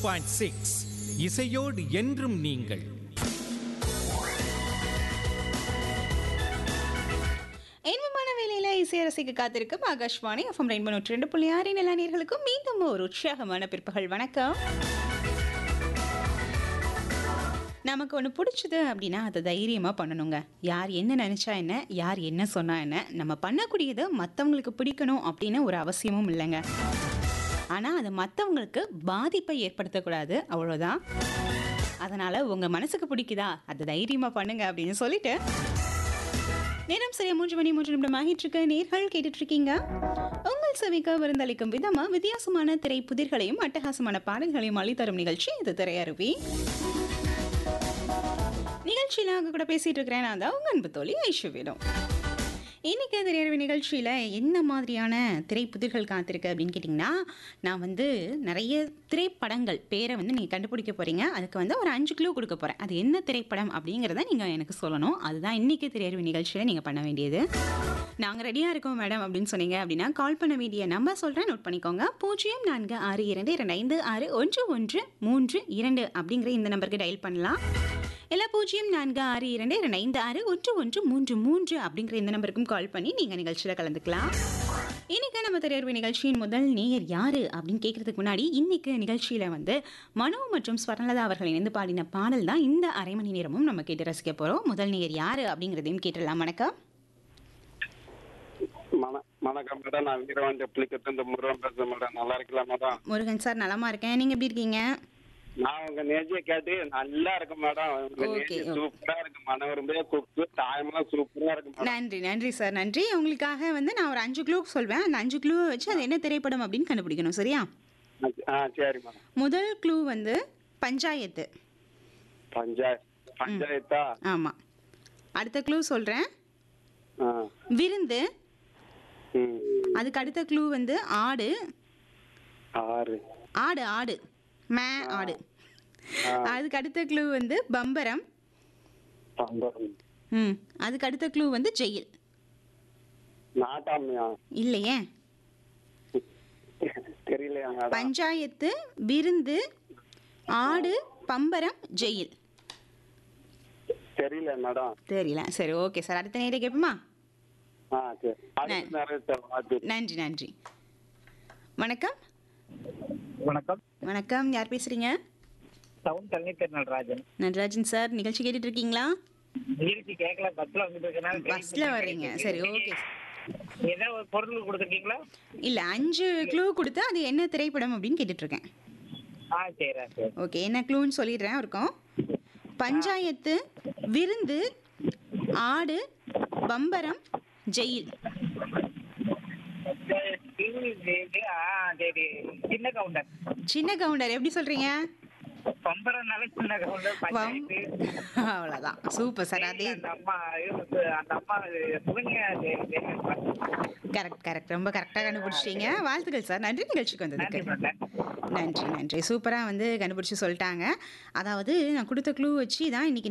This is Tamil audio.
பாயிண்ட் சிக்ஸ் இசையோடு என்றும் நீங்கள் இன்பமான வேலையில இசை ரசிக்க காத்திருக்கும் ஆகாஷ்வாணி எஃப்எம் ரெயின்போ நூற்றி ரெண்டு புள்ளி ஆறு நிலானியர்களுக்கும் மீண்டும் ஒரு உற்சாகமான பிற்பகல் வணக்கம் நமக்கு ஒன்று பிடிச்சது அப்படின்னா அதை தைரியமாக பண்ணணுங்க யார் என்ன நினச்சா என்ன யார் என்ன சொன்னா என்ன நம்ம பண்ணக்கூடியது மற்றவங்களுக்கு பிடிக்கணும் அப்படின்னு ஒரு அவசியமும் இல்லைங்க ஆனால் அது மற்றவங்களுக்கு பாதிப்பை ஏற்படுத்தக்கூடாது அவ்வளோதான் அதனால் உங்கள் மனசுக்கு பிடிக்குதா அதை தைரியமாக பண்ணுங்க அப்படின்னு சொல்லிட்டு நேரம் சரியா மூன்று மணி மூன்று நிமிடம் ஆகிட்டு இருக்க நேர்கள் கேட்டுட்டு இருக்கீங்க உங்கள் செவிக்க விருந்தளிக்கும் விதமா வித்தியாசமான திரை புதிர்களையும் அட்டகாசமான பாடல்களையும் அளித்தரும் நிகழ்ச்சி இது திரையருவி நிகழ்ச்சியில அவங்க கூட பேசிட்டு இருக்கிறேன் நான் தான் உங்க அன்பு தோழி ஐஸ்வர்யம் இன்னைக்கு திரையரவு நிகழ்ச்சியில் என்ன மாதிரியான திரைப்புதிர்கள் காத்திருக்கு அப்படின்னு கேட்டிங்கன்னா நான் வந்து நிறைய திரைப்படங்கள் பேரை வந்து நீங்கள் கண்டுபிடிக்க போகிறீங்க அதுக்கு வந்து ஒரு அஞ்சு கிலோ கொடுக்க போகிறேன் அது என்ன திரைப்படம் அப்படிங்கிறத நீங்கள் எனக்கு சொல்லணும் அதுதான் இன்றைக்கி திரையரவு நிகழ்ச்சியில் நீங்கள் பண்ண வேண்டியது நாங்கள் ரெடியாக இருக்கோம் மேடம் அப்படின்னு சொன்னீங்க அப்படின்னா கால் பண்ண வேண்டிய நம்பர் சொல்கிறேன் நோட் பண்ணிக்கோங்க பூஜ்ஜியம் நான்கு ஆறு இரண்டு இரண்டு ஐந்து ஆறு ஒன்று ஒன்று மூன்று இரண்டு அப்படிங்கிற இந்த நம்பருக்கு டயல் பண்ணலாம் இல்லை பூஜ்ஜியம் நான்கு ஆறு இரண்டு இரண்டு ஐந்து ஆறு ஒன்று ஒன்று மூன்று மூன்று அப்படிங்கிற இந்த நம்பருக்கும் கால் பண்ணி நீங்கள் நிகழ்ச்சியில் கலந்துக்கலாம் இன்னைக்கு நம்ம திரையர்வு நிகழ்ச்சியின் முதல் நேயர் யாரு அப்படின்னு கேட்கறதுக்கு முன்னாடி இன்னைக்கு நிகழ்ச்சியில் வந்து மனோ மற்றும் ஸ்வர்ணலதா அவர்கள் இணைந்து பாடின பாடல் தான் இந்த அரை மணி நேரமும் நம்ம கேட்டு ரசிக்க போகிறோம் முதல் நேயர் யாரு அப்படிங்கிறதையும் கேட்டுடலாம் வணக்கம் மன- வணக்கம் மேடம் நான் வீரவாண்டி புளிக்கத்து இந்த முருகன் பேசுறேன் மேடம் நல்லா இருக்கலாம் மேடம் முருகன் சார் நலமா இருக்கேன் நீங்கள் எப்படி இருக்கீங்க நான் உங்க நேஜியை கேட்டு நல்லா இருக்கும் மேடம் உங்க Okay, நேஜி okay. சூப்பரா இருக்கு மனவரும்பே குக்கு தாயமெல்லாம் சூப்பரா இருக்கு மேடம் நன்றி நன்றி சார் நன்றி உங்களுக்காக வந்து நான் ஒரு அஞ்சு கிலோ சொல்வேன் அந்த அஞ்சு கிலோ வச்சு அது என்ன திரைப்படம் அப்படின்னு கண்டுபிடிக்கணும் சரியா ஆ சரி மேடம் முதல் க்ளூ வந்து பஞ்சாயத்து பஞ்சாயத்து பஞ்சாயத்தா ஆமாம் அடுத்த க்ளூ சொல்கிறேன் ஆ விருந்து ம் அதுக்கு அடுத்த க்ளூ வந்து ஆடு ஆறு ஆடு ஆடு மே ஆடு அதுக்கு அடுத்த க்ளூ வந்து பம்பரம் பம்பரம் ம் அதுக்கு அடுத்த க்ளூ வந்து ஜெயில் நாட்டாமையா இல்லையே தெரியலையா மேடம் பஞ்சாயத்து விருந்து ஆடு பம்பரம் ஜெயில் தெரியல மேடம் தெரியல சரி ஓகே சார் அடுத்த நேரம் கேட்போமா ஆ சரி அடுத்த நேரத்தை பார்த்து நன்றி நன்றி வணக்கம் வணக்கம் வணக்கம் யார் பேசுறீங்க டவுன் தண்ணீர் நடராஜன் நடராஜன் சார் நிகழ்ச்சி கேட்டுட்டு இருக்கீங்களா இயற்கை கேட்கல பஸ்ல வந்துட்டு இருக்கனால பஸ்ல வர்றீங்க சரி ஓகே ஏதோ ஒரு பொருள் கொடுத்துருக்கீங்களா இல்ல அஞ்சு க்ளூ கொடுத்து அது என்ன திரைப்படம் அப்படின்னு கேட்டுட்டு இருக்கேன் ஆ சரி சரி ஓகே என்ன க்ளூன்னு சொல்லிடுறேன் இருக்கும் பஞ்சாயத்து விருந்து ஆடு பம்பரம் ஜெயில் சரி, சரி, ஆ சரி சின்ன கவுண்டர் சின்ன கவுண்டர் எப்படி சொல்றீங்க பம்பரனால சின்ன கவுண்டர் பஞ்சாயத்து அவ்வளோதான் சூப்பர் சார் அதே அந்த அம்மா இவங்க அந்த அம்மா சுகன்யா கரெக்ட் கரெக்ட் ரொம்ப கரெக்டாக கண்டுபிடிச்சிட்டீங்க வாழ்த்துக்கள் சார் நன்றி நிகழ்ச்சிக்கு நன்றி வந்ததுக்கு மேடம் நன்றி நன்றி சூப்பராக வந்து கண்டுபிடிச்சி சொல்லிட்டாங்க அதாவது நான் கொடுத்த க்ளூ வச்சு தான் இன்னைக்கு